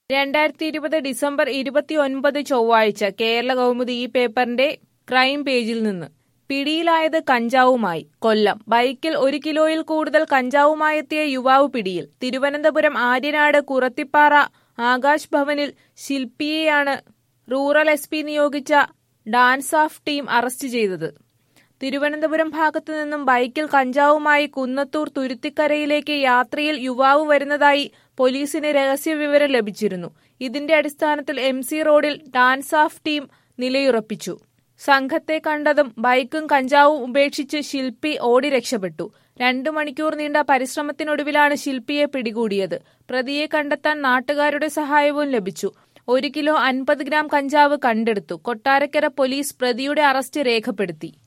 രണ്ടായിരത്തി ഇരുപത് ഡിസംബർ ഇരുപത്തിയൊൻപത് ചൊവ്വാഴ്ച കേരള കൗമുദി ഈ പേപ്പറിന്റെ ക്രൈം പേജിൽ നിന്ന് പിടിയിലായത് കഞ്ചാവുമായി കൊല്ലം ബൈക്കിൽ ഒരു കിലോയിൽ കൂടുതൽ കഞ്ചാവുമായെത്തിയ യുവാവ് പിടിയിൽ തിരുവനന്തപുരം ആര്യനാട് കുറത്തിപ്പാറ ആകാശ് ഭവനിൽ ശില്പിയെയാണ് റൂറൽ എസ് പി നിയോഗിച്ച ഡാൻസ് ഓഫ് ടീം അറസ്റ്റ് ചെയ്തത് തിരുവനന്തപുരം ഭാഗത്തു നിന്നും ബൈക്കിൽ കഞ്ചാവുമായി കുന്നത്തൂർ തുരുത്തിക്കരയിലേക്ക് യാത്രയിൽ യുവാവ് വരുന്നതായി പോലീസിന് രഹസ്യവിവരം ലഭിച്ചിരുന്നു ഇതിന്റെ അടിസ്ഥാനത്തിൽ എം സി റോഡിൽ ഡാൻസ് ഓഫ് ടീം നിലയുറപ്പിച്ചു സംഘത്തെ കണ്ടതും ബൈക്കും കഞ്ചാവും ഉപേക്ഷിച്ച് ശില്പി ഓടി രക്ഷപ്പെട്ടു രണ്ടു മണിക്കൂർ നീണ്ട പരിശ്രമത്തിനൊടുവിലാണ് ശില്പിയെ പിടികൂടിയത് പ്രതിയെ കണ്ടെത്താൻ നാട്ടുകാരുടെ സഹായവും ലഭിച്ചു ഒരു കിലോ അൻപത് ഗ്രാം കഞ്ചാവ് കണ്ടെടുത്തു കൊട്ടാരക്കര പോലീസ് പ്രതിയുടെ അറസ്റ്റ് രേഖപ്പെടുത്തി